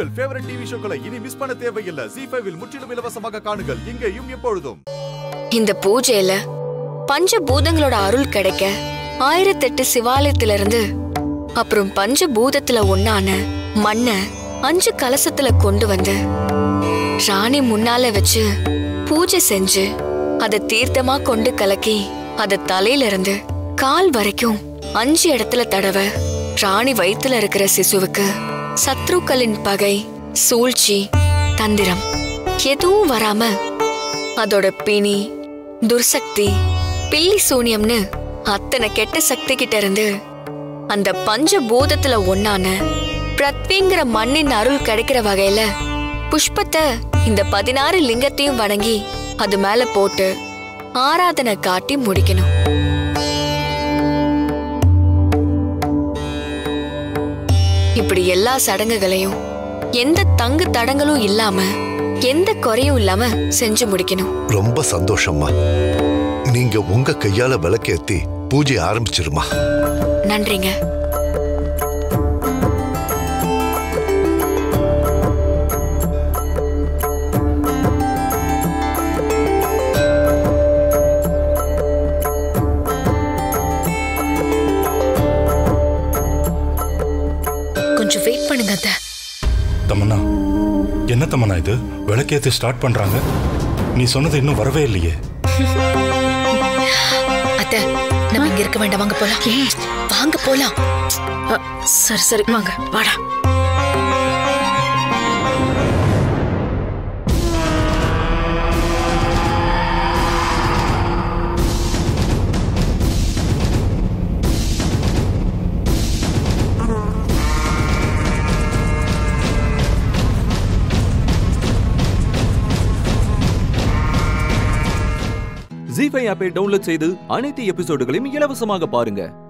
உங்கள் favourite TV ஷோக்களை இனி miss பண்ண தேவையில்லை ஜி ஃபைவில் முற்றிலும் இலவசமாக காணுங்கள் இங்கேயும் எப்பொழுதும் இந்த பூஜையில பஞ்ச பூதங்களோட அருள் கிடைக்க ஆயிரத்தெட்டு சிவாலயத்திலிருந்து அப்புறம் பஞ்ச பூதத்துல ஒண்ணான மண்ண அஞ்சு கலசத்துல கொண்டு வந்து ராணி முன்னால வச்சு பூஜை செஞ்சு அதை தீர்த்தமா கொண்டு கலக்கி அத தலையில இருந்து கால் வரைக்கும் அஞ்சு இடத்துல தடவ ராணி வயித்துல இருக்கிற சிசுவுக்கு சத்ருக்களின் பகை சூழ்ச்சி தந்திரம் எதுவும் வராம அதோட பிணி துர்சக்தி பில்லி சூனியம்னு அத்தனை கெட்ட சக்தி கிட்ட இருந்து அந்த பஞ்ச பூதத்துல ஒண்ணான பிரத்விங்கிற மண்ணின் அருள் கிடைக்கிற வகையில புஷ்பத்தை இந்த பதினாறு லிங்கத்தையும் வணங்கி அது மேல போட்டு ஆராதனை காட்டி முடிக்கணும் இப்படி எல்லா சடங்குகளையும் எந்த தங்கு தடங்களும் இல்லாம எந்த குறையும் இல்லாம செஞ்சு முடிக்கணும் ரொம்ப சந்தோஷம்மா நீங்க உங்க கையால விளக்கேத்தி பூஜை ஆரம்பிச்சிருமா நன்றிங்க கொஞ்சம் வெயிட் பண்ணுங்க அத்தை தமன்னா என்ன தமன்னா இது விளக்கேத்தி ஸ்டார்ட் பண்றாங்க நீ சொன்னது இன்னும் வரவே இல்லையே அத்தை நம்ம இங்க இருக்க வேண்டாம் வாங்க போலாம் வாங்க போலாம் அ, சரி சரி வாங்க வாடா ஜி ஃபைவ் ஆப்பை டவுன்லோட் செய்து அனைத்து எபிசோடுகளையும் இலவசமாக பாருங்க